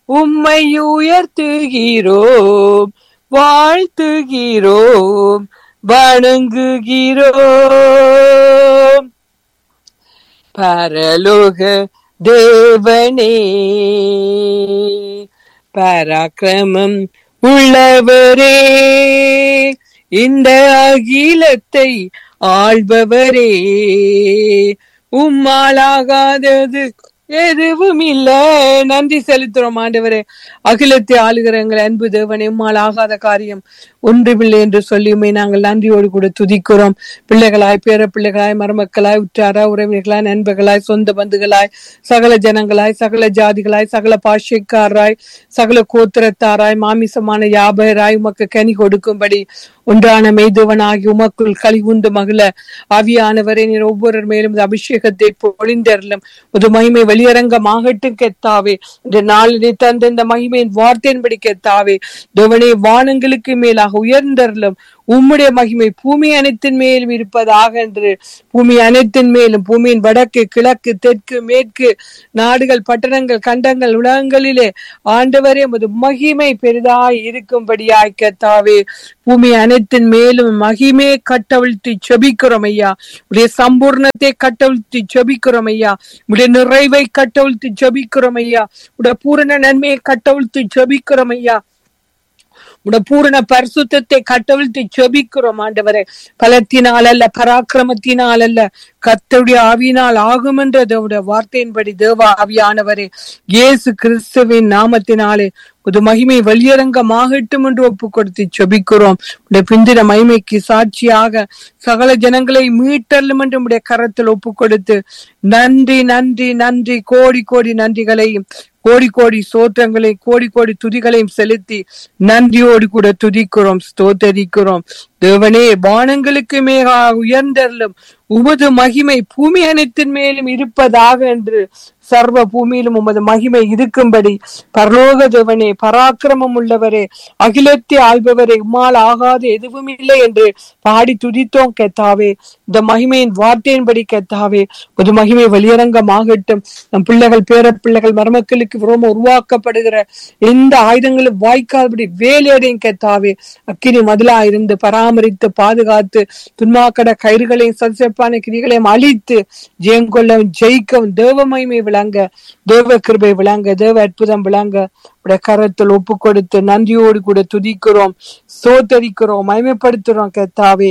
உம்மை உயர்த்துகிறோம் வாழ்த்துகிறோம் வணங்குகிறோம் பரலோக தேவனே பராக்கிரமம் உள்ளவரே இந்த அகிலத்தை ஆள்பவரே உம்மாலாகாதது எதுவும் இல்ல நன்றி செலுத்துறோம் ஆண்டவரே அகிலத்தை ஆளுகிற எங்கள் அன்பு தேவனே உம்மால் ஆகாத காரியம் ஒன்றுமில்லை என்று சொல்லியுமே நாங்கள் நன்றியோடு கூட துதிக்கிறோம் பிள்ளைகளாய் பேர பிள்ளைகளாய் மருமக்களாய் உற்றாரா உறவினர்களாய் நண்பர்களாய் சொந்த பந்துகளாய் சகல ஜனங்களாய் சகல ஜாதிகளாய் சகல பாஷைக்காராய் சகல கோத்திரத்தாராய் மாமிசமான யாபகராய் உமக்கு கனி கொடுக்கும்படி ஒன்றான மெய்தவனாகி உமக்குள் கழிவுண்டு மகிழ ஆவியானவரே நீர் ஒவ்வொரு மேலும் இந்த அபிஷேகத்தை பொழிந்தரலும் ஒரு மகிமை வெளியரங்கமாகட்டும் கெத்தாவே இந்த நாளினை தந்த இந்த மகிமையின் வார்த்தையின்படி கெத்தாவே தேவனே வானங்களுக்கு மேலாக உயர்ந்தரலும் உம்முடைய மகிமை பூமி அனைத்தின் மேலும் இருப்பதாக என்று பூமி அனைத்தின் மேலும் பூமியின் வடக்கு கிழக்கு தெற்கு மேற்கு நாடுகள் பட்டணங்கள் கண்டங்கள் உலகங்களிலே ஆண்டவரே உமது மகிமை பெரிதாய் இருக்கும்படியாய் கத்தாவே பூமி அனைத்தின் மேலும் மகிமே கட்டவிழ்த்தி செபிக்கிறோம் ஐயா உடைய சம்பூர்ணத்தை கட்டவிழ்த்தி செபிக்கிறோம் ஐயா உடைய நிறைவை கட்டவிழ்த்தி செபிக்கிறோம் ஐயா உடைய பூரண நன்மையை கட்டவிழ்த்தி செபிக்கிறோம் ஐயா உட பூரண பரிசுத்தத்தை கட்டவிழ்த்து செபிக்கிறோம் ஆண்டவரே பலத்தினால் அல்ல பராக்கிரமத்தினால் அல்ல கத்தருடைய ஆவியினால் ஆகும் என்ற தேவனுடைய வார்த்தையின்படி தேவ ஆவியானவரே இயேசு கிறிஸ்துவின் நாமத்தினாலே ஒரு மகிமை வெளியரங்கமாகட்டும் என்று ஒப்பு கொடுத்து செபிக்கிறோம் உடைய பிந்தின மகிமைக்கு சாட்சியாக சகல ஜனங்களை மீட்டலும் என்று உடைய கரத்தில் ஒப்பு கொடுத்து நன்றி நன்றி நன்றி கோடி கோடி நன்றிகளையும் கோடி கோடி சோத்திரங்களை கோடி கோடி துதிகளையும் செலுத்தி நன்றியோடு கூட துதிக்கிறோம் ஸ்தோத்தரிக்கிறோம் தேவனே வானங்களுக்கு மேக உயர்ந்தருளும் உமது மகிமை பூமி அனைத்தின் மேலும் இருப்பதாக என்று சர்வ பூமியிலும் உமது மகிமை இருக்கும்படி பரலோக தேவனே பராக்கிரமம் உள்ளவரே அகிலத்தை ஆள்பவரே உம்மால் ஆகாத எதுவும் இல்லை என்று பாடி துதித்தோம் கெத்தாவே இந்த மகிமையின் வார்த்தையின்படி கெத்தாவே ஒரு மகிமை வெளியரங்கமாகட்டும் நம் பிள்ளைகள் பேர பிள்ளைகள் மருமக்களுக்கு விரோம உருவாக்கப்படுகிற எந்த ஆயுதங்களும் வாய்க்காதபடி வேலையடையும் கெத்தாவே அக்கினி மதிலா இருந்து பராமரித்து பாதுகாத்து துன்மாக்கட கயிறுகளையும் சசியப்பான கிரிகளையும் அழித்து ஜெயங்கொள்ளவும் ஜெயிக்கவும் தேவ மகிமை விளங்க தேவ கிருபை விளங்க தேவ அற்புதம் விளங்க உடைய கரத்தில் ஒப்பு கொடுத்து நன்றியோடு கூட துதிக்கிறோம் சோத்தரிக்கிறோம் மகிமைப்படுத்துறோம் கெத்தாவே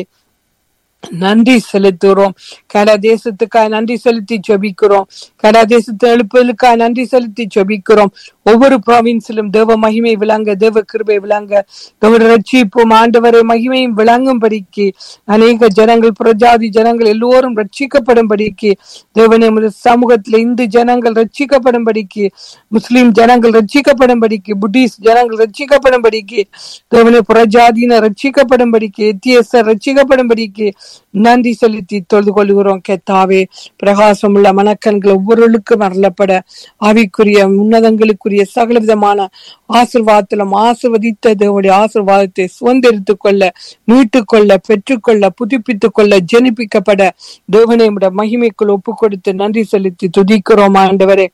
நன்றி செலுத்துகிறோம் கனடா தேசத்துக்காய் நன்றி செலுத்தி ஜெபிக்கிறோம் கனடா தேசத்தை எழுப்புதலுக்காய் நன்றி செலுத்தி ஜெபிக்கிறோம் ஒவ்வொரு ப்ராவின்ஸிலும் தேவ மகிமை விளங்க தேவ கிருபை விளங்க தேவ ரட்சிப்பும் ஆண்டவரை மகிமையும் விளங்கும்படிக்கு அநேக ஜனங்கள் புறஜாதி ஜனங்கள் எல்லோரும் ரட்சிக்கப்படும்படிக்கு தேவனே உமது சமூகத்தில் இந்து ஜனங்கள் ரட்சிக்கப்படும்படிக்கு முஸ்லிம் ஜனங்கள் ரட்சிக்கப்படும்படிக்கு புத்திஸ்ட் ஜனங்கள் ரட்சிக்கப்படும்படிக்கு தேவனே புறஜாதியினர் ரட்சிக்கப்படும்படிக்கு எத்தியசர் ரட்சிக்கப்படும்படிக்கு நன்றி செலுத்தி தொழுது கொள்கிறோம் கெத்தாவே பிரகாசம் உள்ள மனக்கண்கள் ஒவ்வொருவருக்கும் அருளப்பட ஆவிக்குரிய உன்னதங்களுக்குரிய சகல விதமான ஆசிர்வாதத்திலும் ஆசிர்வதித்த தேவனுடைய ஆசிர்வாதத்தை சுதந்திரித்துக் கொள்ள மீட்டுக் கொள்ள பெற்றுக்கொள்ள புதுப்பித்துக் கொள்ள ஜெனிப்பிக்கப்பட தேவனை மகிமைக்குள் ஒப்பு கொடுத்து நன்றி செலுத்தி துதிக்கிறோம் ஆண்டவரே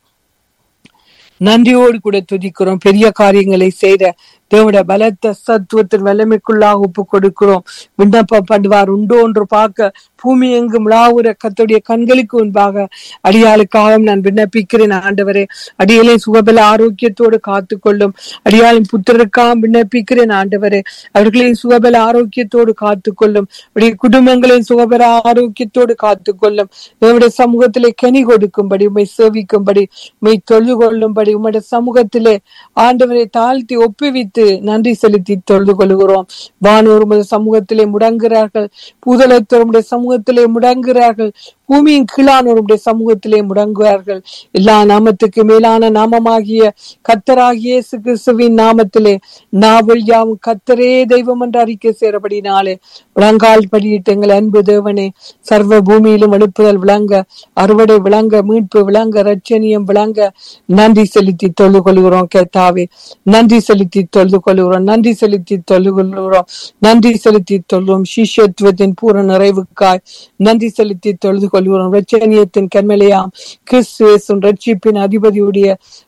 நன்றியோடு கூட துதிக்கிறோம் பெரிய காரியங்களை செய்த தேவனுடைய பலத்த சத்துவத்தின் வல்லமைக்குள்ளாக ஒப்பு கொடுக்கிறோம் விண்ணப்பம் பண்ணுவார் உண்டோ என்று பார்க்க பூமி எங்கும் விழாவுற கத்துடைய கண்களுக்கு முன்பாக அடியாளுக்காக நான் விண்ணப்பிக்கிறேன் ஆண்டவரே அடியலை சுகபல ஆரோக்கியத்தோடு காத்துக்கொள்ளும் அடியாளின் புத்திரருக்காக விண்ணப்பிக்கிறேன் ஆண்டவரே அவர்களின் சுகபல ஆரோக்கியத்தோடு காத்துக்கொள்ளும் அவருடைய குடும்பங்களின் சுகபல ஆரோக்கியத்தோடு காத்துக்கொள்ளும் தேவனுடைய சமூகத்திலே கனி கொடுக்கும்படி உண்மை சேவிக்கும்படி உண்மை தொழுது கொள்ளும்படி உம்முடைய சமூகத்திலே ஆண்டவரை தாழ்த்தி ஒப்புவித்து நன்றி செலுத்தி தொழுது கொள்கிறோம் வானோர் உமது சமூகத்திலே முடங்குகிறார்கள் பூதலத்தோர் உம்முடைய சமூகத்திலே முடங்குகிறார்கள் பூமியின் கீழானோருடைய சமூகத்திலே முடங்குவார்கள் எல்லா நாமத்துக்கு மேலான நாமமாகிய கத்தராகிய இயேசு கிறிஸ்துவின் நாமத்திலே நாவல் யாவும் கத்தரே தெய்வம் என்று அறிக்கை சேரபடினாலே விளங்கால் படியிட்டு எங்கள் அன்பு தேவனே சர்வ பூமியிலும் எழுப்புதல் விளங்க அறுவடை விளங்க மீட்பு விளங்க ரட்சணியம் விளங்க நன்றி செலுத்தி தொழு கொள்கிறோம் கேத்தாவே நன்றி செலுத்தி தொழுது கொள்கிறோம் நன்றி செலுத்தி தொழு கொள்கிறோம் நன்றி செலுத்தி தொழுவோம் சிஷ்யத்துவத்தின் பூரண நிறைவுக்காய் நன்றி செலுத்தி தொழுது கொள்கிறோம் ரட்சணியத்தின் கண்மலையாம் கிறிஸ்துவேசும் ரட்சிப்பின் அதிபதியுடைய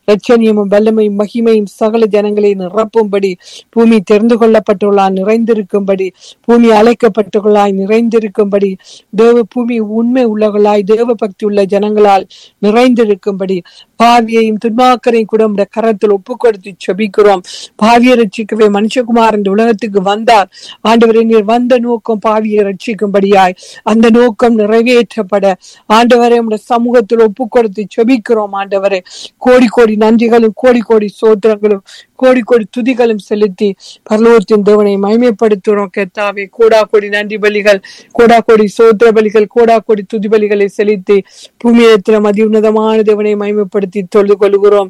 ரட்சணியமும் வல்லமையும் மகிமையும் சகல ஜனங்களை நிரப்பும்படி பூமி தெரிந்து கொள்ளப்பட்டுள்ளாய் நிறைந்திருக்கும்படி பூமி அழைக்கப்பட்டுள்ளாய் நிறைந்திருக்கும்படி தேவ பூமி உண்மை உள்ளவர்களாய் தேவ பக்தி உள்ள ஜனங்களால் நிறைந்திருக்கும்படி பாவியையும் துன்மாக்கரையும் கூட உம்முடைய கரத்தில் ஒப்பு கொடுத்து செபிக்கிறோம் பாவியை ரட்சிக்கவே மனுஷகுமார் இந்த உலகத்துக்கு வந்தார் ஆண்டவரை நீர் வந்த நோக்கம் பாவியை ரட்சிக்கும்படியாய் அந்த நோக்கம் நிறைவேற்றப்பட ஆண்டவரை உம்முடைய சமூகத்தில் ஒப்பு கொடுத்து செபிக்கிறோம் ஆண்டவரை கோடி கோடி நன்றிகளும் கோடி கோடி சோத்திரங்களும் கோடி கோடி துதிகளும் செலுத்தி பரலோகத்தின் தேவனை மகிமைப்படுத்துகிறோம் கெத்தாவே கோடா கோடி நன்றி பலிகள் கோடா கோடி சோத்திர பலிகள் கோடா கோடி துதி பலிகளை செலுத்தி பூமியத்தில் மதி உன்னதமான தேவனை மகிமைப்படுத்தி தொழுது கொள்கிறோம்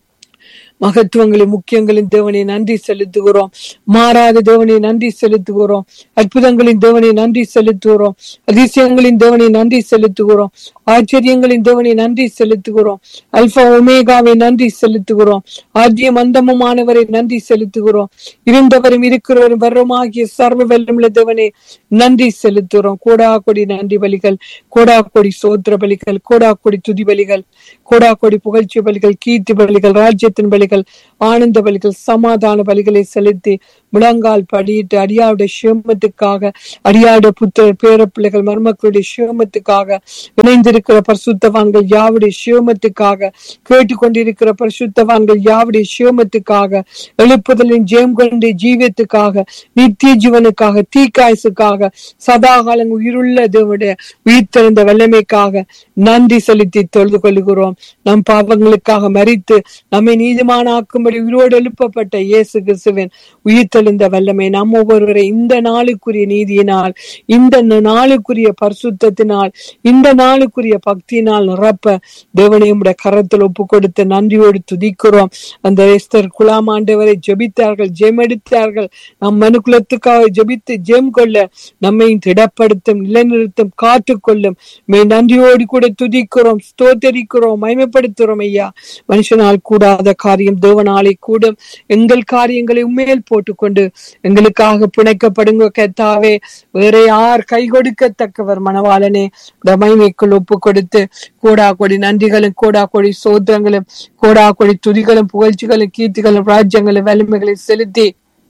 மகத்துவங்களின் முக்கியங்களின் தேவனை நன்றி செலுத்துகிறோம் மாறாத தேவனை நன்றி செலுத்துகிறோம் அற்புதங்களின் தேவனை நன்றி செலுத்துகிறோம் அதிசயங்களின் தேவனை நன்றி செலுத்துகிறோம் ஆச்சரியங்களின் தேவனை நன்றி செலுத்துகிறோம் அல்பா ஒமேகாவை நன்றி செலுத்துகிறோம் ஆத்தியம் அந்தமுமானவரை நன்றி செலுத்துகிறோம் இருந்தவரும் இருக்கிறவரும் வர்றமாகிய சர்வ வெல்லமுள்ள தேவனை நன்றி செலுத்துகிறோம் கோடா கொடி நன்றி பலிகள் கோடா கொடி சோத்திர பலிகள் கோடா கொடி துதி பலிகள் கோடா கொடி புகழ்ச்சி பலிகள் கீர்த்தி பலிகள் ராஜ்யத்தின் பலிகள் ஆனந்த பலிகள் சமாதான பலிகளை செலுத்தி முழங்கால் படியிட்டு அடியாருடைய சேமத்துக்காக அடியாருடைய புத்திர பேர பிள்ளைகள் மருமக்களுடைய சேமத்துக்காக இணைந்திருக்கிற பரிசுத்தவான்கள் யாவுடைய சேமத்துக்காக கேட்டுக்கொண்டிருக்கிற பரிசுத்தவான்கள் யாவுடைய சேமத்துக்காக எழுப்புதலின் ஜெயம் கொண்ட ஜீவியத்துக்காக நித்திய ஜீவனுக்காக தீக்காயசுக்காக சதா காலம் உயிருள்ள தேவனுடைய உயிர்த்தெழுந்த வல்லமைக்காக நன்றி செலுத்தி தொழுது கொள்கிறோம் நம் பாவங்களுக்காக மறித்து நம்மை நீதிமானாக்கும்படி உயிரோடு எழுப்பப்பட்ட இயேசு கிறிஸ்துவின் உயிர்த்தெழுந்த வல்லமை நம் ஒவ்வொருவரை இந்த நாளுக்குரிய நீதியினால் இந்த நாளுக்குரிய பரிசுத்தத்தினால் இந்த நாளுக்குரிய பக்தியினால் நிரப்ப தேவனையும் கரத்தில் ஒப்பு கொடுத்து நன்றியோடு துதிக்கிறோம் அந்த எஸ்தர் குலாமாண்டவரை ஜெபித்தார்கள் ஜெம் எடுத்தார்கள் நம் மனுக்குலத்துக்காக ஜெபித்து ஜெம் கொள்ள நம்மை திடப்படுத்தும் நிலைநிறுத்தும் காத்துக்கொள்ளும் மே நன்றியோடு கூட துதிக்கிறோம் ஸ்தோத்தரிக்கிறோம் மயமப்படுத்துறோம் ஐயா மனுஷனால் கூடாத காரியம் தேவனாலே கூடும் எங்கள் காரியங்களை உண்மையில் போட்டுக்கொண்டு எங்களுக்காக பிணைக்கப்படுங்க கத்தாவே வேற யார் கை கொடுக்கத்தக்கவர் மணவாளனே இந்த மகிமைக்குள் ஒப்பு கொடுத்து கோடா கொடி நன்றிகளும் கோடா கொடி சோத்திரங்களும் கோடா கொடி துதிகளும் புகழ்ச்சிகளும் கீர்த்திகளும் ராஜ்யங்களும் வலிமைகளை செலுத்தி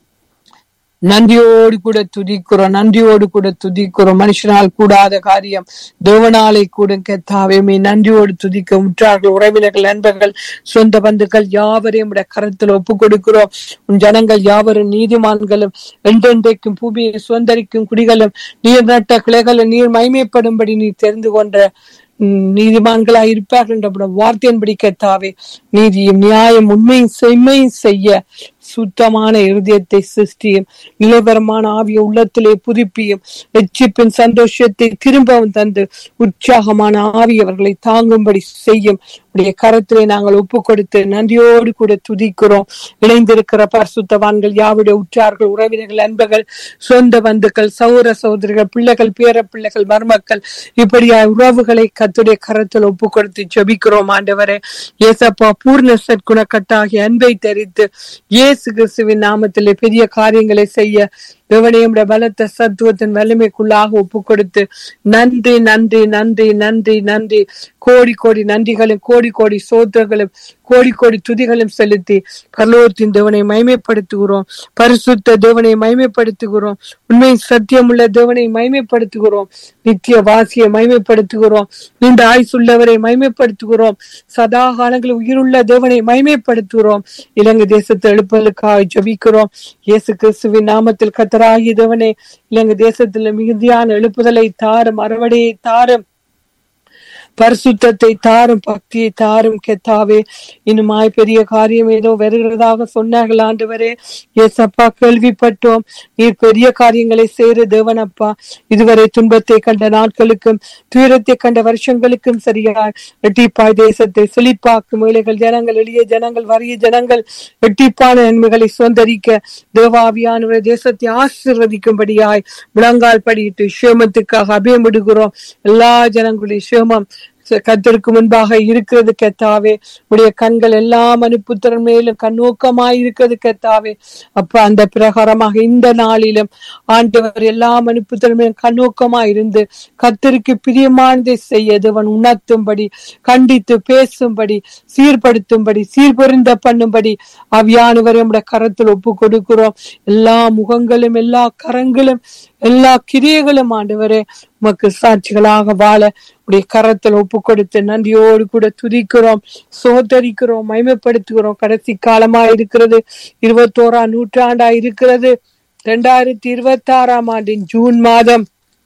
நன்றியோடு கூட துதிக்கிறோம் நன்றியோடு கூட துதிக்கிறோம் மனுஷனால் கூடாத காரியம் தேவனாலை கூட கெத்தாவே நன்றியோடு துதிக்க முற்றார்கள் உறவினர்கள் நண்பர்கள் சொந்த பந்துக்கள் யாவரையும் உடைய கரத்தில் ஒப்பு கொடுக்கிறோம் உன் ஜனங்கள் யாவரும் நீதிமான்களும் என்றென்றைக்கும் பூமியை சுதந்திரிக்கும் குடிகளும் நீர் நட்ட கிளைகளும் நீர் மைமைப்படும்படி நீ தெரிந்து கொண்ட நீதிமான்களாய் இருப்பார்கள் என்ற வார்த்தையின்படி கத்தாவே நீதியும் நியாயம் உண்மையும் செம்மையும் செய்ய சுத்தமான இருதயத்தை சிருஷ்டியும் நிலவரமான ஆவிய உள்ளத்திலே புதுப்பியும் ரட்சிப்பின் சந்தோஷத்தை திரும்பவும் தந்து உற்சாகமான ஆவி அவர்களை தாங்கும்படி செய்யும் உடைய கரத்திலே நாங்கள் ஒப்பு கொடுத்து நன்றியோடு கூட துதிக்கிறோம் இணைந்திருக்கிற பரிசுத்தவான்கள் யாவுடைய உற்றார்கள் உறவினர்கள் அன்பர்கள் சொந்த பந்துக்கள் சௌர சகோதரிகள் பிள்ளைகள் பேர பிள்ளைகள் மருமக்கள் இப்படியா உறவுகளை கத்துடைய கரத்தில் ஒப்பு கொடுத்து ஜபிக்கிறோம் ஆண்டவரே ஏசப்பா பூர்ண சற்குணக்கட்டாகி அன்பை தரித்து இயேசு கிறிஸ்துவின் நாமத்திலே பெரிய காரியங்களை செய்ய தேவனையுடைய பலத்த சத்துவத்தின் வலிமைக்குள்ளாக ஒப்பு கொடுத்து நன்றி நன்றி நன்றி நன்றி நன்றி கோடி கோடி நன்றிகளும் கோடி கோடி சோத்திரங்களும் கோடி கோடி துதிகளும் செலுத்தி பரலோகத்தின் தேவனை மைமைப்படுத்துகிறோம் பரிசுத்த தேவனை மைமைப்படுத்துகிறோம் உண்மை சத்தியமுள்ள தேவனை மைமைப்படுத்துகிறோம் நித்திய வாசியை மைமைப்படுத்துகிறோம் நீண்ட ஆயுசுள்ளவரை மைமைப்படுத்துகிறோம் சதா காலங்களில் உயிருள்ள தேவனை மைமைப்படுத்துகிறோம் இலங்கை தேசத்தை எழுப்பதற்காக ஜபிக்கிறோம் இயேசு கிறிஸ்துவின் நாமத்தில் கத்தராகி தேவனே இலங்கை தேசத்துல மிகுதியான எழுப்புதலை தாரும் அறுவடையை தாரும் பரிசுத்தத்தை தாரும் பக்தியை தாரும் கெத்தாவே இன்னுமாய் பெரிய காரியம் ஏதோ வருகிறதாக சொன்னார்கள் ஆண்டவரே ஏசப்பா கேள்விப்பட்டோம் நீர் பெரிய காரியங்களை செய்கிற தேவனப்பா இதுவரை துன்பத்தை கண்ட நாட்களுக்கும் துயரத்தை கண்ட வருஷங்களுக்கும் சரியாய் ரெட்டிப்பாய் தேசத்தை செழிப்பாக்கும் ஏழைகள் ஜனங்கள் எளிய ஜனங்கள் வறிய ஜனங்கள் ரெட்டிப்பான நன்மைகளை சுதந்திரிக்க தேவாவியானவரை தேசத்தை ஆசிர்வதிக்கும்படியாய் முழங்கால் படியிட்டு சேமத்துக்காக அபயமிடுகிறோம் எல்லா ஜனங்களுடைய சேமம் கத்தருக்கு முன்பாக இருக்கிறது கத்தாவே உடைய கண்கள் எல்லா மனுப்புத்திறன் மேலும் கண்ணோக்கமாய் இருக்கிறது கத்தாவே அப்ப அந்த பிரகாரமாக இந்த நாளிலும் ஆண்டவர் எல்லா மனுப்புத்திறன் மேலும் கண்ணோக்கமாய் இருந்து கத்தருக்கு பிரியமானதை செய்ய தேவன் உணர்த்தும்படி கண்டித்து பேசும்படி சீர்படுத்தும்படி சீர்பொருந்த பண்ணும்படி அவியானவரை நம்முடைய கரத்தில் ஒப்பு கொடுக்கிறோம் எல்லா முகங்களும் எல்லா கரங்களும் எல்லா கிரியைகளும் ஆண்டவரே உமக்கு சாட்சிகளாக வாழ உடைய கரத்தில் ஒப்பு கொடுத்து நன்றியோடு கூட துதிக்கிறோம் சோதரிக்கிறோம் மகிமைப்படுத்துகிறோம் கடைசி காலமா இருக்கிறது இருபத்தோராம் நூற்றாண்டா இருக்கிறது இரண்டாயிரத்தி இருபத்தி ஆறாம் ஆண்டின் ஜூன் மாதம்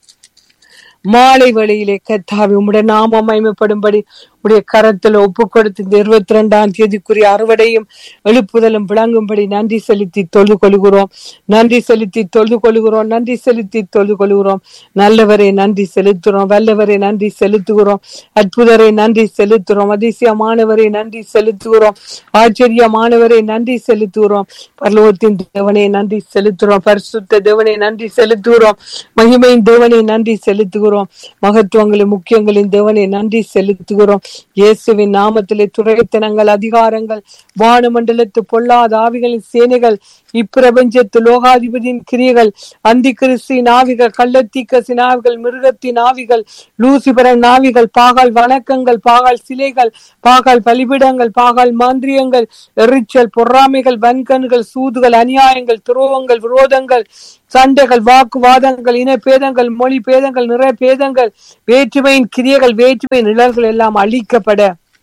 மாலை வேளையிலே கத்தாவி உம்முடைய நாமம் மகிமைப்படும்படி உடைய கரத்துல ஒப்பு கொடுத்து இந்த இருபத்தி ரெண்டாம் தேதிக்குரிய அறுவடையும் எழுப்புதலும் விளங்கும்படி நன்றி செலுத்தி தொழுது கொள்கிறோம் நன்றி செலுத்தி தொழுது கொள்கிறோம் நன்றி செலுத்தி தொழுது கொள்கிறோம் நல்லவரை நன்றி செலுத்துகிறோம் வல்லவரை நன்றி செலுத்துகிறோம் அற்புதரை நன்றி செலுத்துகிறோம் அதிசயமானவரை நன்றி செலுத்துகிறோம் ஆச்சரியமானவரை நன்றி செலுத்துகிறோம் பரலோகத்தின் தேவனை நன்றி செலுத்துகிறோம் பரிசுத்த தேவனை நன்றி செலுத்துகிறோம் மகிமையின் தேவனை நன்றி செலுத்துகிறோம் மகத்துவங்களின் முக்கியங்களின் தேவனை நன்றி செலுத்துகிறோம் இயேசுவின் நாமத்திலே துறைத்தனங்கள் அதிகாரங்கள் வானமண்டலத்து பொல்லாத ஆவிகளின் சேனைகள் இப்பிரபஞ்சத்து லோகாதிபதியின் கிரியைகள் அந்தி கிறிஸ்தின் ஆவிகள் கள்ளத்தீக்கசின் ஆவிகள் மிருகத்தின் ஆவிகள் லூசிபரன் ஆவிகள் பாகால் வணக்கங்கள் பாகால் சிலைகள் பாகால் பலிபிடங்கள் பாகால் மாந்திரியங்கள் எரிச்சல் பொறாமைகள் வன்கண்கள் சூதுகள் அநியாயங்கள் துரோகங்கள் விரோதங்கள் சண்டைகள் வாக்குவாதங்கள் இனப்பேதங்கள் மொழி பேதங்கள் நிற பேதங்கள் வேற்றுமையின் கிரியைகள் வேற்றுமை நிழல்கள் எல்லாம் அழிக்கப்பட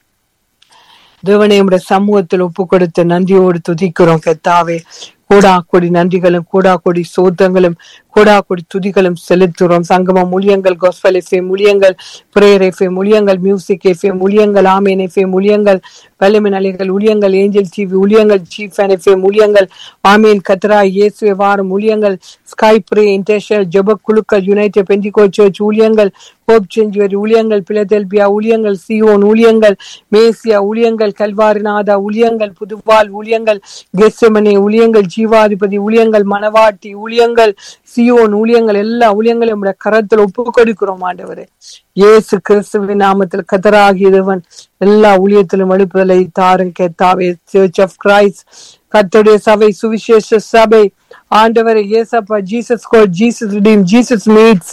தேவனை உடைய சமூகத்தில் ஒப்பு கொடுத்து நன்றியோடு துதிக்கிறோம் கத்தாவே கோடா கொடி நன்றிகளும் கோடா கொடி சோத்தங்களும் கோடா கொடி துதிகளும் செலுத்துறோம் சங்கமம் முழியங்கள் கோஸ்பல் எஃப்ஏ முழியங்கள் பிரேயர் எஃப்ஏ முழியங்கள் மியூசிக் எஃப்ஏ முழியங்கள் ஆமேன் எஃப்ஏ முழியங்கள் வல்லமின் அலைகள் ஊழியங்கள் ஏஞ்சல் டிவி ஊழியங்கள் சீஃப் அண்ட் எஃப்ஏ முழியங்கள் ஆமீன் கத்ரா இயேசுவே வாரம் ஊழியங்கள் ஸ்கை பிரே இன்டர்நேஷனல் ஜெப குழுக்கள் யுனைடெட் பெண்டிகோ சர்ச் ஊழியங்கள் ஹோப் செஞ்சுவரி ஊழியங்கள் பிலதெல்பியா ஊழியங்கள் சியோன் ஊழியங்கள் மேசியா ஊழியங்கள் கல்வாரிநாதா ஊழியங்கள் புதுவால் ஊழியங்கள் கெஸ்ஸமனே ஊழியங்கள் ஜீவாதிபதி ஊழியங்கள் மணவாட்டி ஊழியங்கள் சியோன் ஊழியங்கள் எல்லா ஊழியங்களையும் நம்முடைய கரத்தில் ஒப்பு கொடுக்கிறோம் ஆண்டவரே இயேசு கிறிஸ்துவின் நாமத்தில் கத்தராகியவன் எல்லா ஊழியத்திலும் எழுப்புதலை தாரும் கேத்தாவே சர்ச் ஆஃப் கிரைஸ்ட் கர்த்தருடைய சபை சுவிசேஷ சபை ஆண்டவரை இயேசப்பா Jesus God Jesus redeem Jesus meets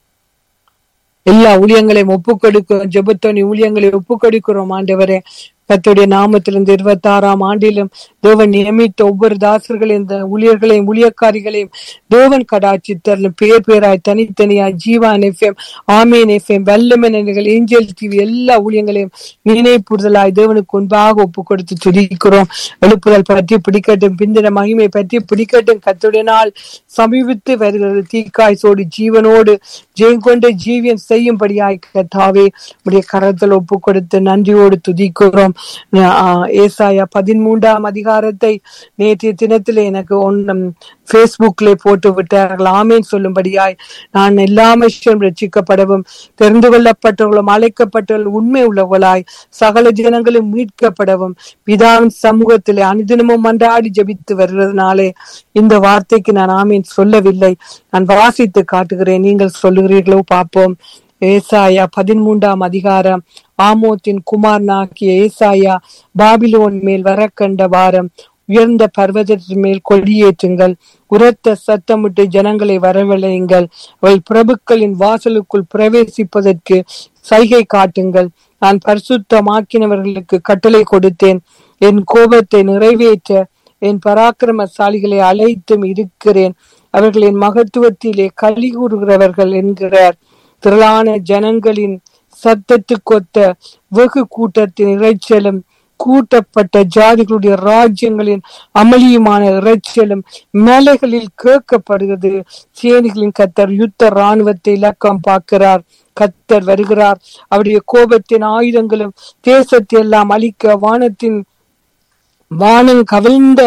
எல்லா ஊழியங்களையும் ஒப்பு கொடுக்கிறோம் ஜெபத்தோனி ஊழியங்களை ஒப்பு கொடுக்கிறோம் ஆண்டவரே கத்துடைய நாமத்திலிருந்து இருபத்தி ஆறாம் ஆண்டிலும் தேவன் நியமித்த ஒவ்வொரு தாசர்களையும் இந்த ஊழியர்களையும் ஊழியக்காரிகளையும் தேவன் கடாட்சி தரலும் பேர் பேராய் தனித்தனியாய் ஜீவான் எஃப்எம் ஆமேன் எஃப்எம் வெள்ளமனைகள் ஏஞ்சல் டிவி எல்லா ஊழியங்களையும் நினைப்புறுதலாய் தேவனுக்கு முன்பாக ஒப்பு கொடுத்து துதிக்கிறோம் எழுப்புதல் பற்றி பிடிக்கட்டும் பிந்தின மகிமை பற்றி பிடிக்கட்டும் கத்துடைய நாள் சமீபித்து வருகிறது தீக்காய் சோடி ஜீவனோடு ஜெயம் கொண்டு ஜீவியம் செய்யும்படியாய் கத்தாவே உடைய கரத்தில் ஒப்பு கொடுத்து நன்றியோடு துதிக்கிறோம் ஆஹ் ஏசாயா பதிமூன்றாம் அதிகாரத்தை நேற்றைய தினத்தில் எனக்கு ஒன்றும் பேஸ்புக்ல போட்டு விட்டார்கள் ஆமேன் சொல்லும்படியாய் நான் எல்லா மனுஷரும் ரட்சிக்கப்படவும் தெரிந்து கொள்ளப்பட்டவர்களும் அழைக்கப்பட்டவர்கள் உண்மை உள்ளவர்களாய் சகல ஜனங்களும் மீட்கப்படவும் பிதாவின் சமூகத்திலே அனுதினமும் மன்றாடி ஜபித்து வருவதனாலே இந்த வார்த்தைக்கு நான் ஆமீன் சொல்லவில்லை நான் வாசித்து காட்டுகிறேன் நீங்கள் சொல்லுகிறீர்களோ பார்ப்போம் ஏசாயா பதிமூன்றாம் அதிகாரம் ஆமோத்தின் குமாரனாகிய ஏசாயா பாபிலோன் மேல் வர கண்ட வாரம் உயர்ந்த பர்வதத்தின் மேல் கொடியேற்றுங்கள் உரத்த சத்தமிட்டு ஜனங்களை வரவழையுங்கள் அவள் பிரபுக்களின் வாசலுக்குள் பிரவேசிப்பதற்கு சைகை காட்டுங்கள் நான் பரிசுத்தமாக்கினவர்களுக்கு கட்டளை கொடுத்தேன் என் கோபத்தை நிறைவேற்ற என் பராக்கிரமசாலிகளை அழைத்தும் இருக்கிறேன் அவர்களின் மகத்துவத்திலே களி கூறுகிறவர்கள் என்கிறார் திரளான ஜனங்களின் சத்தத்துக்கொத்த வெகு கூட்டத்தின் இறைச்சலும் கூட்டப்பட்ட ஜாதிகளுடைய ராஜ்யங்களின் அமளியுமான இறைச்சலும் மலைகளில் கேட்கப்படுகிறது சேனிகளின் கத்தர் யுத்த ராணுவத்தை இலக்கம் பார்க்கிறார் கத்தர் வருகிறார் அவருடைய கோபத்தின் ஆயுதங்களும் தேசத்தை எல்லாம் அழிக்க வானத்தின் வானம் கவிழ்ந்த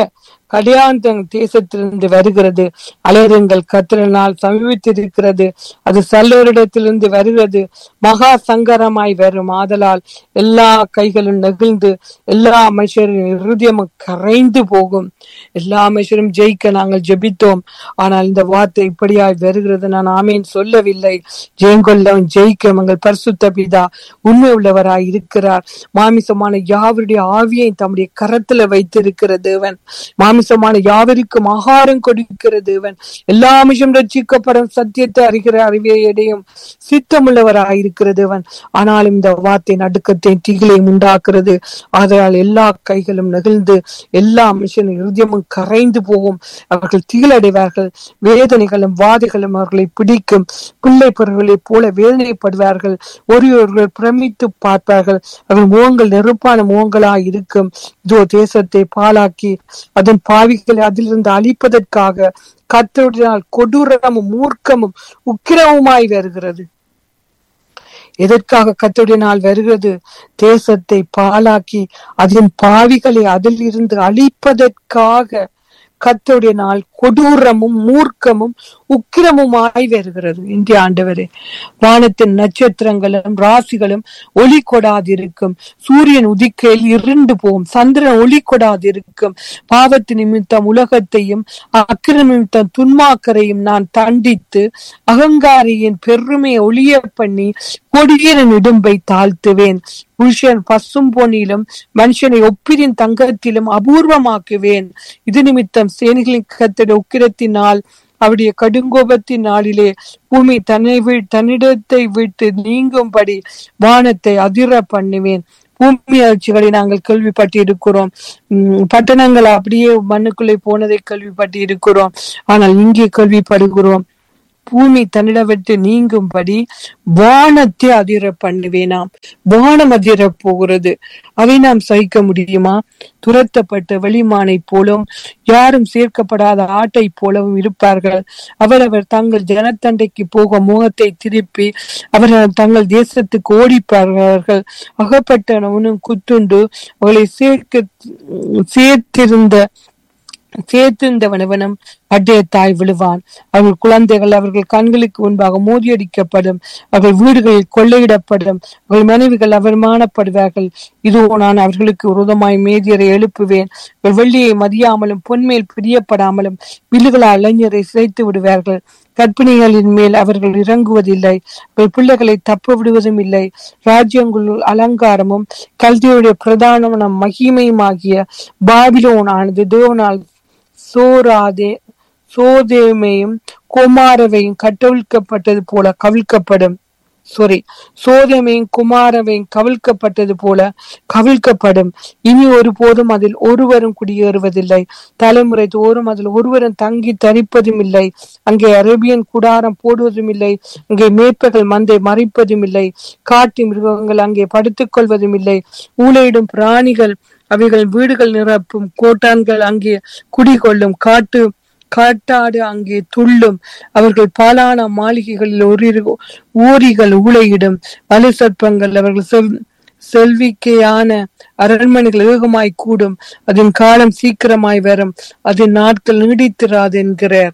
கடியாந்தங் தேசத்திலிருந்து வருகிறது அலருங்கள் கத்திரனால் சமீபித்திருக்கிறது அது சல்லோரிடத்திலிருந்து வருகிறது மகா சங்கரமாய் வரும் ஆதலால் எல்லா கைகளும் நெகிழ்ந்து எல்லா மனுஷரின் இருதயமும் கரைந்து போகும் எல்லா மனுஷரும் ஜெயிக்க நாங்கள் ஜெபித்தோம் ஆனால் இந்த வார்த்தை இப்படியாய் வருகிறது நான் ஆமேன் சொல்லவில்லை ஜெயங்கொள்ளவன் ஜெயிக்க எங்கள் பரிசுத்த பிதா உண்மை உள்ளவராய் இருக்கிறார் மாமிசமான யாவருடைய ஆவியை தம்முடைய கரத்துல வைத்திருக்கிற தேவன் மாமிசமான யாவருக்கும் ஆகாரம் கொடுக்கிற தேவன் எல்லா மனுஷம் ரட்சிக்கப்படும் சத்தியத்தை அறிகிற அறிவியடையும் சித்தமுள்ளவராய் இருக்கிற தேவன் ஆனாலும் இந்த வார்த்தை நடுக்கத்தை திகிலையும் உண்டாக்குறது ஆதலால் எல்லா கைகளும் நெகிழ்ந்து எல்லா மனுஷனின் இருதயமும் கரைந்து போகும் அவர்கள் திகிலடைவார்கள் வேதனைகளும் வாதைகளும் அவர்களை பிடிக்கும் பிள்ளை பொருள்களைப் போல வேதனைப்படுவார்கள் ஒருவர்கள் பிரமித்து பார்ப்பார்கள் அவர்கள் முகங்கள் நெருப்பான முகங்களாய் இருக்கும் இதோ தேசத்தை பாழாக்கி அதன் பாவிகளை அதிலிருந்து அழிப்பதற்காக கத்தருடையால் கொடூரமும் மூர்க்கமும் உக்கிரமுமாய் வருகிறது எதற்காக கத்தருடைய நாள் வருகிறது தேசத்தை பாழாக்கி அதன் பாவிகளை அதில் இருந்து அழிப்பதற்காக கத்தருடைய நாள் கொடூரமும் மூர்க்கமும் உக்கிரமுமாய் வருகிறது இந்திய ஆண்டவரே வானத்தின் நட்சத்திரங்களும் ராசிகளும் ஒளி கொடாதிருக்கும் சூரியன் உதிக்கையில் இருண்டு போகும் சந்திரன் ஒளி கொடாதிருக்கும் பாவத்து நிமித்தம் உலகத்தையும் அக்கிர நிமித்தம் துன்மாக்கரையும் நான் தண்டித்து அகங்காரியின் பெருமையை ஒளிய பண்ணி கொடியரின் இடும்பை தாழ்த்துவேன் புருஷன் பசும் பொன்னிலும் மனுஷனை ஒப்பிரின் தங்கத்திலும் அபூர்வமாக்குவேன் இது நிமித்தம் சேனைகளின் கத்திட உக்கிரத்தினால் அவருடைய கடுங்கோபத்தின் நாளிலே பூமி தன்னை வி- தன்னிடத்தை விட்டு நீங்கும்படி வானத்தை அதிர பண்ணுவேன் பூமி ஆட்சிகளை நாங்கள் கேள்விப்பட்டு இருக்கிறோம் உம் பட்டணங்கள் அப்படியே மண்ணுக்குள்ளே போனதை கேள்விப்பட்டு இருக்கிறோம் ஆனால் இங்கே கேள்விப்படுகிறோம் பூமி தன்னிட விட்டு நீங்கும்படி வானத்தை அதிர பண்ணுவேனாம் வானம் அதிர போகிறது அதை நாம் சகிக்க முடியுமா துரத்தப்பட்ட வெளிமானை போலும் யாரும் சேர்க்கப்படாத ஆட்டை போலவும் இருப்பார்கள் அவரவர் தங்கள் ஜனத்தண்டைக்கு போக முகத்தை திருப்பி அவர்கள் தங்கள் தேசத்துக்கு ஓடிப்பார்கள் அகப்பட்டவனும் குத்துண்டு அவளை சேர்க்க சேர்த்திருந்த சேர்த்திருந்தவனவனும் அட்டையத்தாய் விழுவான் அவர்கள் குழந்தைகள் அவர்கள் கண்களுக்கு முன்பாக மோதியடிக்கப்படும் அவர்கள் வீடுகளில் கொள்ளையிடப்படும் அவர்கள் மனைவிகள் அவமானப்படுவார்கள் இதோ நான் அவர்களுக்கு விரோதமாய் மேதியரை எழுப்புவேன் அவர்கள் வெள்ளியை மதியாமலும் பொன்மேல் பிரியப்படாமலும் வில்லுகளால் இளைஞரை சிதைத்து விடுவார்கள் கர்ப்பிணிகளின் மேல் அவர்கள் இறங்குவதில்லை அவர்கள் பிள்ளைகளை தப்ப விடுவதும் இல்லை ராஜ்யங்களுள் அலங்காரமும் கல்தியுடைய பிரதான மகிமையுமாகிய பாபிலோன் ஆனது தேவனால் சோராதே சோதேமையும் குமாரவையும் கட்டவிழ்க்கப்பட்டது போல கவிழ்க்கப்படும் சாரி சோதமையும் குமாரவையும் கவிழ்க்கப்பட்டது போல கவிழ்க்கப்படும் இனி ஒருபோதும் அதில் ஒருவரும் குடியேறுவதில்லை தலைமுறை தோறும் அதில் ஒருவரும் தங்கி தரிப்பதும் இல்லை அங்கே அரேபியன் கூடாரம் போடுவதும் இல்லை அங்கே மேய்ப்பர்கள் மந்தை மறைப்பதும் இல்லை காட்டு மிருகங்கள் அங்கே படுத்துக் கொள்வதும் இல்லை ஊழையிடும் பிராணிகள் அவைகள் வீடுகள் நிரப்பும் கோட்டான்கள் அங்கே குடிகொள்ளும் காட்டு காட்டாடு அங்கே துள்ளும் அவர்கள் பாலான மாளிகைகளில் ஒரு ஊரிகள் ஊழையிடும் வலு சர்ப்பங்கள் அவர்கள் செல் செல்விக்கையான அரண்மனைகள் ஏகமாய் கூடும் அதன் காலம் சீக்கிரமாய் வரும் அதன் நாட்கள் நீடித்திராது என்கிறார்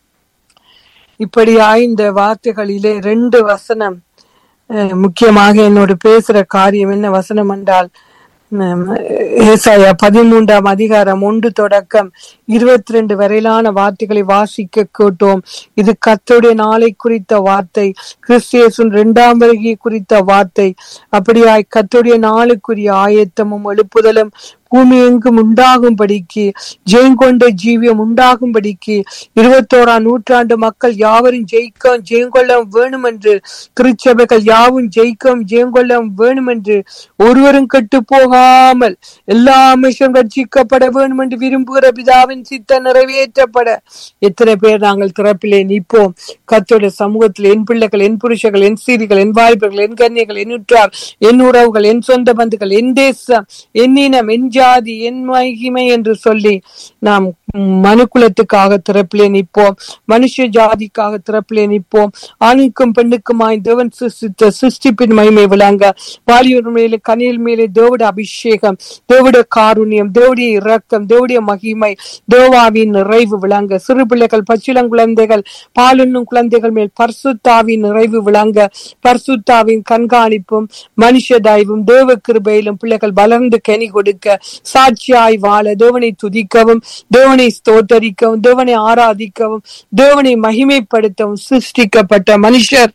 இப்படியாய் இந்த வார்த்தைகளிலே ரெண்டு வசனம் அஹ், முக்கியமாக என்னோடு பேசுற காரியம் என்ன வசனம் என்றால் உம், ஏசாயா பதிமூன்றாம் அதிகாரம் ஒன்று தொடக்கம் இருபத்தி ரெண்டு வரையிலான வார்த்தைகளை வாசிக்க கேட்டோம் இது கர்த்தருடைய நாளை குறித்த வார்த்தை கிறிஸ்தியேசுன் இரண்டாம் வருகை குறித்த வார்த்தை அப்படியாய் கர்த்தருடைய நாளுக்குரிய ஆயத்தமும் எழுப்புதலும் பூமி எங்கும் உண்டாகும்படிக்கு ஜெயங்கொண்ட ஜீவியம் உண்டாகும்படிக்கு இருபத்தோராம் நூற்றாண்டு மக்கள் யாவரும் ஜெயிக்க ஜெயங்கொள்ள வேணும் என்று திருச்சபைகள் யாவும் ஜெயிக்க ஜெயங்கொள்ள வேணும் என்று ஒருவரும் கெட்டு போகாமல் எல்லா அமைச்சரும் ரட்சிக்கப்பட வேண்டும் என்று விரும்புகிற பிதாவின் சித்த நிறைவேற்றப்பட எத்தனை பேர் நாங்கள் திறப்பிலே நிற்போம் கத்தோட சமூகத்தில் என் பிள்ளைகள் என் புருஷர்கள் என் சீரிகள் என் வாய்ப்புகள் என் கன்னிகள் என் உற்றார் என் உறவுகள் என் சொந்த பந்துகள் என் தேசம் என் இனம் என் ஜாதி என் மகிமை என்று சொல்லி நாம் மனுக்குலத்துக்காக திறப்பிலே நிற்போம் மனுஷ ஜாதிக்காக திறப்பிலே நிற்போம் ஆணுக்கும் பெண்ணுக்குமாய் தேவன் சிருஷ்டித்த சிருஷ்டிப்பின் மகிமை விளங்க வாலியூர் மேலே கனியில் மேலே தேவட அபிஷேகம் தேவட காருண்யம் தேவடைய இரக்கம் தேவடைய மகிமை தேவாவின் நிறைவு விளங்க சிறு பிள்ளைகள் பச்சிளம் குழந்தைகள் பாலுண்ணும் குழந்தைகள் மேல் பர்சுத்தாவின் நிறைவு விளங்க பர்சுத்தாவின் கண்காணிப்பும் மனுஷ தயவும் தேவ கிருபையிலும் பிள்ளைகள் வளர்ந்து கனி கொடுக்க சாட்சியாய் வாழ தேவனை துதிக்கவும் தேவனை ஸ்தோத்தரிக்கவும் தேவனை ஆராதிக்கவும் தேவனை மகிமைப்படுத்தவும் சிருஷ்டிக்கப்பட்ட மனுஷர்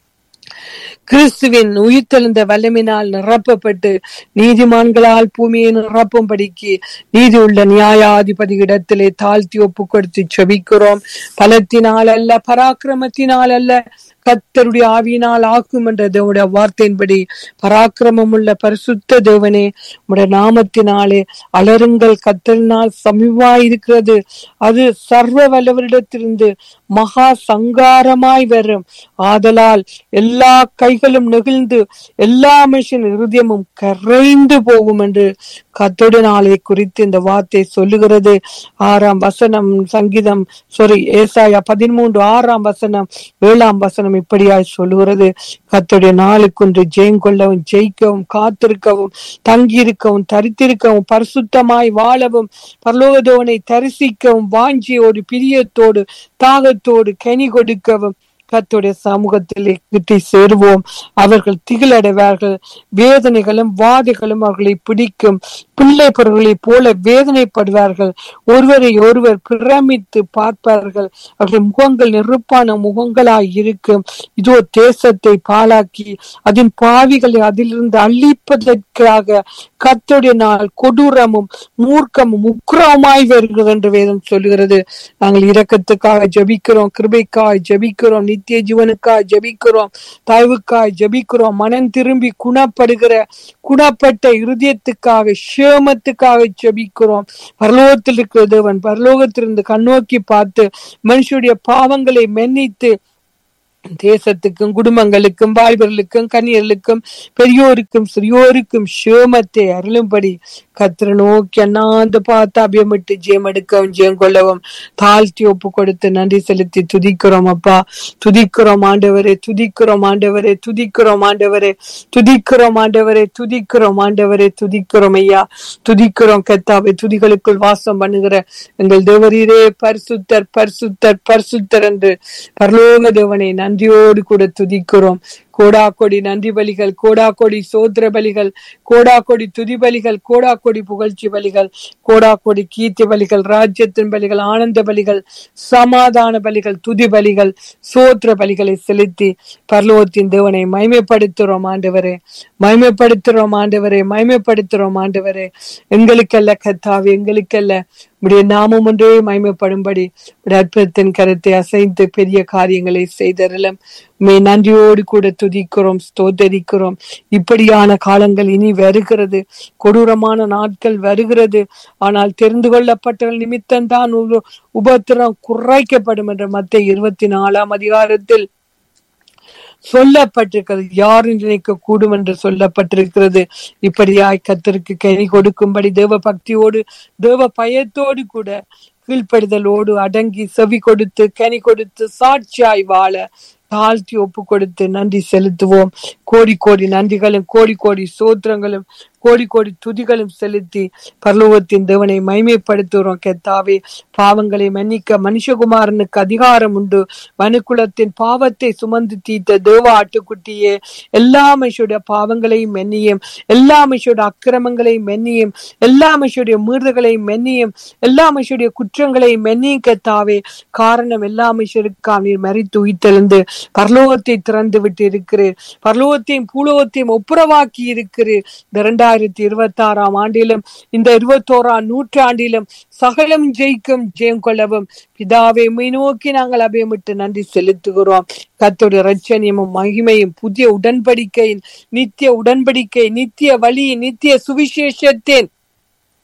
கிறிஸ்துவின் உயிர்த்தெழுந்த வல்லமினால் நிரப்பப்பட்டு நீதிமான்களால் பூமியை நிரப்பும்படிக்கு நீதி உள்ள நியாயாதிபதி இடத்திலே தாழ்த்தி ஒப்பு கொடுத்து செபிக்கிறோம் பலத்தினால் அல்ல பராக்கிரமத்தினால் அல்ல கத்தருடைய ஆவியினால் ஆக்கும் என்ற தேவனுடைய வார்த்தையின்படி பராக்கிரமம் உள்ள பரிசுத்த தேவனே உடைய நாமத்தினாலே அலருங்கள் கத்தரினால் சமீபமாய் இருக்கிறது அது சர்வ வல்லவரிடத்திலிருந்து மகா சங்காரமாய் வரும் ஆதலால் எல்லா கைகளும் நெகிழ்ந்து எல்லா மனுஷன் இருதயமும் கரைந்து போகும் என்று கத்தோட நாளை குறித்து இந்த வார்த்தை சொல்லுகிறது ஆறாம் வசனம் சங்கீதம் சாரி ஏசாயா பதிமூன்று ஆறாம் வசனம் ஏழாம் வசனம் இப்படியாய் சொல்லுகிறது கத்தோடைய நாளுக்கொன்று ஜெயங்கொள்ளவும் ஜெயிக்கவும் காத்திருக்கவும் தங்கியிருக்கவும் தரித்திருக்கவும் பரிசுத்தமாய் வாழவும் பரலோகதோனை தரிசிக்கவும் வாஞ்சியோடு பிரியத்தோடு தாகத்தோடு கனி கொடுக்கவும் கத்துடைய சமூகத்திலே கிட்டி சேருவோம் அவர்கள் திகிலடைவார்கள் வேதனைகளும் வாதைகளும் அவர்களை பிடிக்கும் பிள்ளை பொருள்களைப் போல வேதனைப்படுவார்கள் ஒருவரை ஒருவர் பிரமித்து பார்ப்பார்கள் அவர்கள் முகங்கள் நெருப்பான முகங்களாய் இருக்கும் இதோ தேசத்தை பாழாக்கி அதன் பாவிகளை அதிலிருந்து அழிப்பதற்காக கத்தோடைய நாள் கொடூரமும் மூர்க்கமும் உக்ரமாய் வருகிறது என்று வேதம் சொல்லுகிறது நாங்கள் இரக்கத்துக்காக ஜபிக்கிறோம் கிருபைக்காய் ஜபிக்கிறோம் நித்திய ஜீவனுக்காய் ஜபிக்கிறோம் தயவுக்காய் ஜபிக்கிறோம் மனம் திரும்பி குணப்படுகிற குணப்பட்ட இருதயத்துக்காக சேமத்துக்காக ஜபிக்கிறோம் பரலோகத்தில் இருக்கிற தேவன் பரலோகத்திலிருந்து கண்ணோக்கி பார்த்து மனுஷனுடைய பாவங்களை மன்னித்து தேசத்துக்கும் குடும்பங்களுக்கும் வாய்வர்களுக்கும் கன்னியர்களுக்கும் பெரியோருக்கும் சிறியோருக்கும் சேமத்தை அருளும்படி கத்திர நோக்கி அண்ணாந்து பார்த்து அபியமிட்டு ஜெயம் எடுக்கவும் ஜெயம் கொள்ளவும் தாழ்த்தி ஒப்பு கொடுத்து நன்றி செலுத்தி துதிக்கிறோம் அப்பா துதிக்கிறோம் ஆண்டவரே துதிக்கிறோம் ஆண்டவரே துதிக்கிறோம் ஆண்டவரே துதிக்கிறோம் ஆண்டவரே துதிக்கிறோம் ஆண்டவரே துதிக்கிறோம் ஐயா துதிக்கிறோம் கத்தாவை துதிகளுக்குள் வாசம் பண்ணுகிற எங்கள் தேவரீரே பரிசுத்தர் பரிசுத்தர் பரிசுத்தர் என்று பரலோக தேவனை நன்றியோடு கூட துதிக்கிறோம் கோடா கொடி நன்றி பலிகள் கோடா கொடி சோத்திர பலிகள் கோடா கொடி துதி பலிகள் கோடா கொடி புகழ்ச்சி பலிகள் கோடா கொடி கீர்த்தி பலிகள் ராஜ்யத்தின் பலிகள் ஆனந்த பலிகள் சமாதான பலிகள் துதி பலிகள் சோத்திர பலிகளை செலுத்தி பரலோகத்தின் தேவனை மைமைப்படுத்துறோம் ஆண்டவரே மைமைப்படுத்துறோம் ஆண்டவரே மைமைப்படுத்துறோம் ஆண்டவரே எங்களுக்கல்ல கத்தாவே எங்களுக்கல்ல உடைய நாமம் ஒன்றே மைமைப்படும்படி உடைய அற்புதத்தின் கருத்தை அசைந்து பெரிய காரியங்களை செய்தரலாம் மே நன்றியோடு கூட துதிக்கிறோம் ஸ்தோத்தரிக்கிறோம் இப்படியான காலங்கள் இனி வருகிறது கொடூரமான நாட்கள் வருகிறது ஆனால் தெரிந்து கொள்ளப்பட்டவர்கள் நிமித்தம் தான் உபத்திரம் குறைக்கப்படும் என்ற மத்திய இருபத்தி நாலாம் அதிகாரத்தில் சொல்லப்பட்டிருக்கிறது யாரும் நினைக்க கூடும் என்று சொல்லப்பட்டிருக்கிறது இப்படியாய் கத்திற்கு கனி கொடுக்கும்படி தேவ பக்தியோடு தேவ பயத்தோடு கூட கீழ்ப்படுதலோடு அடங்கி செவி கொடுத்து கனி கொடுத்து சாட்சியாய் வாழ தாழ்த்தி ஒப்பு கொடுத்து நன்றி செலுத்துவோம் கோடி கோடி நன்றிகளும் கோடி கோடி சோத்திரங்களும் கோடி கோடி துதிகளும் செலுத்தி பரலோகத்தின் தேவனை மைமைப்படுத்துகிறோம் கெத்தாவே பாவங்களை மன்னிக்க மனுஷகுமாரனுக்கு அதிகாரம் உண்டு மனுக்குலத்தின் பாவத்தை சுமந்து தீர்த்த தேவ ஆட்டுக்குட்டியே எல்லா மனுஷருடைய பாவங்களையும் மென்னியும் எல்லா மனுஷருடைய அக்கிரமங்களையும் மென்னியும் எல்லா மனுஷருடைய மீறுதல்களையும் மென்னியும் எல்லா மனுஷருடைய குற்றங்களையும் மென்னியும் கெத்தாவே காரணம் எல்லா மனுஷருக்கா நீர் மறித்து உயிர்த்தெழுந்து பரலோகத்தை திறந்து விட்டு இருக்கிறீர் பரலோகத்தையும் பூலோகத்தையும் ஒப்புரவாக்கி இருக்கிறீர் இந்த இரண்டாயிரத்தி இருபத்தி ஆறாம் ஆண்டிலும் இந்த இருபத்தோராம் நூற்றாண்டிலும் சகலம் ஜெயிக்கும் ஜெயம் கொள்ளவும் பிதாவை மை நோக்கி நாங்கள் அபயமிட்டு நன்றி செலுத்துகிறோம் கத்தோட ரச்சனியமும் மகிமையும் புதிய உடன்படிக்கையின் நித்திய உடன்படிக்கை நித்திய வழி நித்திய சுவிசேஷத்தின்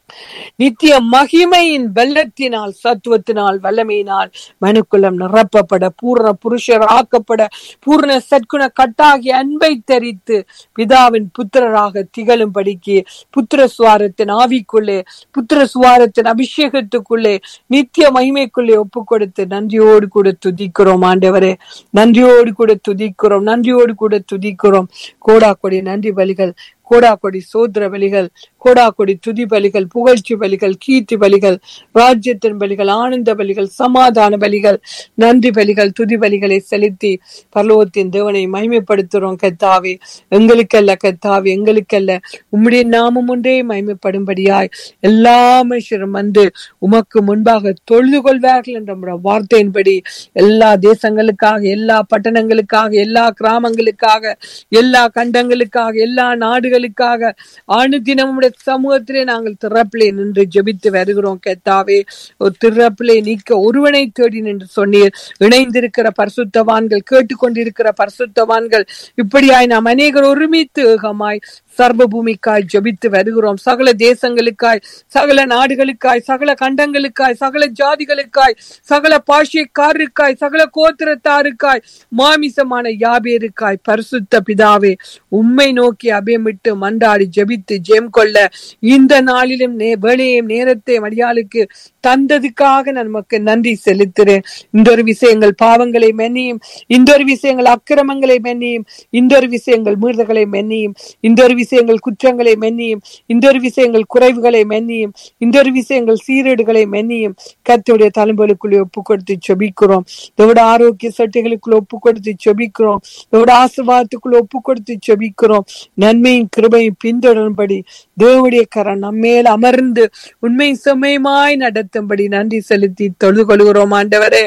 நித்திய மகிமையின் வெள்ளத்தினால் சத்துவத்தினால் வல்லமையினால் மனுக்குலம் நிரப்பப்பட பூர்ண புருஷர் ஆக்கப்பட பூர்ண சற்குண கட்டாகி அன்பை தரித்து பிதாவின் புத்திரராக திகழும்படிக்கு புத்திர சுவாரத்தின் ஆவிக்குள்ளே புத்திர சுவாரத்தின் அபிஷேகத்துக்குள்ளே நித்திய மகிமைக்குள்ளே ஒப்பு கொடுத்து நன்றியோடு கூட துதிக்கிறோம் ஆண்டவரே நன்றியோடு கூட துதிக்கிறோம் நன்றியோடு கூட துதிக்கிறோம் கோடா கொடி நன்றி பலிகள் கோடா கொடி சோதர பலிகள் கோடா கொடி துதி பலிகள் புகழ்ச்சி பலிகள் கீர்த்தி பலிகள் ராஜ்யத்தின் பலிகள் ஆனந்த பலிகள் சமாதான பலிகள் நன்றி பலிகள் துதி பலிகளை செலுத்தி பரலோகத்தின் தேவனை மகிமைப்படுத்துறோம் கத்தாவே எங்களுக்கல்ல கத்தாவே எங்களுக்கல்ல உம்முடைய நாமம் ஒன்றே மகிமைப்படும்படியாய் எல்லா மனுஷரும் வந்து உமக்கு முன்பாக தொழுது கொள்வார்கள் என்ற உம்முடைய வார்த்தையின்படி எல்லா தேசங்களுக்காக எல்லா பட்டணங்களுக்காக எல்லா கிராமங்களுக்காக எல்லா கண்டங்களுக்காக எல்லா நாடுகளுக்காக அனுதினம் உம்முடைய சமூகத்திலே நாங்கள் திறப்பிலே நின்று ஜெபித்து வருகிறோம் கேத்தாவே ஒரு திறப்பிலே நீக்க ஒருவனை தேடி நின்று சொன்னீர் இணைந்திருக்கிற பரிசுத்தவான்கள் கேட்டுக்கொண்டிருக்கிற பரிசுத்தவான்கள் இப்படியாய் நாம் அநேகர் ஒருமித்து ஏகமாய் சர்வ பூமிக்காய் ஜெபித்து வருகிறோம் சகல தேசங்களுக்காய் சகல நாடுகளுக்காய் சகல கண்டங்களுக்காய் சகல ஜாதிகளுக்காய் சகல பாஷைக்காரருக்காய் சகல கோத்திரத்தாருக்காய் மாமிசமான யாபேருக்காய் பரிசுத்த பிதாவே உம்மை நோக்கி அபயமிட்டு மண்டாடி ஜெபித்து ஜெயம் கொள்ள இந்த நாளிலும் நே வேலையும் நேரத்தையும் அடியாளுக்கு தந்ததுக்காக நான் நமக்கு நன்றி செலுத்துறேன் இந்த ஒரு விஷயங்கள் பாவங்களை மென்னியும் இந்த ஒரு விஷயங்கள் அக்கிரமங்களை மென்னியும் இந்த ஒரு விஷயங்கள் மீறுதல்களை மென்னியும் இந்த ஒரு விஷயங்கள் குற்றங்களை மென்னியும் இந்த ஒரு விஷயங்கள் குறைவுகளை மென்னியும் இந்த ஒரு விஷயங்கள் சீரேடுகளை மென்னியும் கத்துடைய தலைமுறைக்குள்ளே ஒப்பு கொடுத்து செபிக்கிறோம் இதோட ஆரோக்கிய சட்டைகளுக்குள்ள ஒப்பு கொடுத்து செபிக்கிறோம் இதோட ஆசிர்வாதத்துக்குள்ள ஒப்பு கொடுத்து செபிக்கிறோம் நன்மையும் கிருபையும் பின்தொடரும்படி தேவடைய கரம் நம்மேல் அமர்ந்து உண்மை சமயமாய் நடத்தும்படி நன்றி செலுத்தி தொழுது கொள்கிறோம் ஆண்டவரே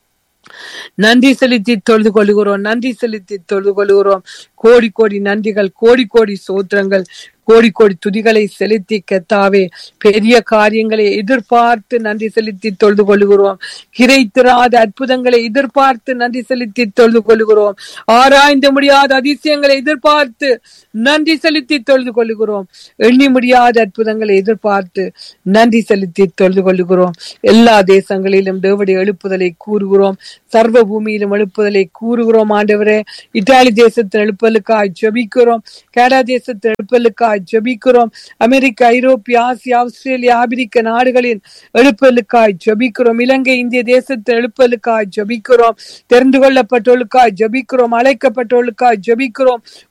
நன்றி செலுத்தி தொழுது கொள்கிறோம் நன்றி செலுத்தி தொழுது கொள்கிறோம் கோடி கோடி நன்றிகள் கோடி கோடி சோத்திரங்கள் கோடி கோடி துதிகளை செலுத்தி கத்தாவே பெரிய காரியங்களை எதிர்பார்த்து நன்றி செலுத்தி தொழுது கொள்கிறோம் கிடைத்திராத அற்புதங்களை எதிர்பார்த்து நன்றி செலுத்தி தொழுது கொள்கிறோம் ஆராய்ந்து முடியாத அதிசயங்களை எதிர்பார்த்து நன்றி செலுத்தி தொழுது கொள்கிறோம் எண்ணி முடியாத அற்புதங்களை எதிர்பார்த்து நன்றி செலுத்தி தொழுது கொள்கிறோம் எல்லா தேசங்களிலும் தேவடைய எழுப்புதலை கூறுகிறோம் சர்வ பூமியிலும் எழுப்புதலை கூறுகிறோம் ஆண்டவரே இத்தாலி தேசத்தின் எழுப்பலுக்காய் ஜெபிக்கிறோம் கேடா தேசத்தின் எழுப்பலுக்காய் ஜெபிக்கிறோம் அமெரிக்கா ஐரோப்பிய ஆசியா ஆஸ்திரேலியா ஆபிரிக்க நாடுகளின் எழுப்பலுக்காய் ஜெபிக்கிறோம் இலங்கை இந்திய தேசத்தின் எழுப்பலுக்காய் ஜெபிக்கிறோம் தெரிந்து கொள்ளப்பட்டவர்களுக்காய் ஜெபிக்கிறோம் அழைக்கப்பட்டவர்களுக்காய் ஜெபிக்கிறோம்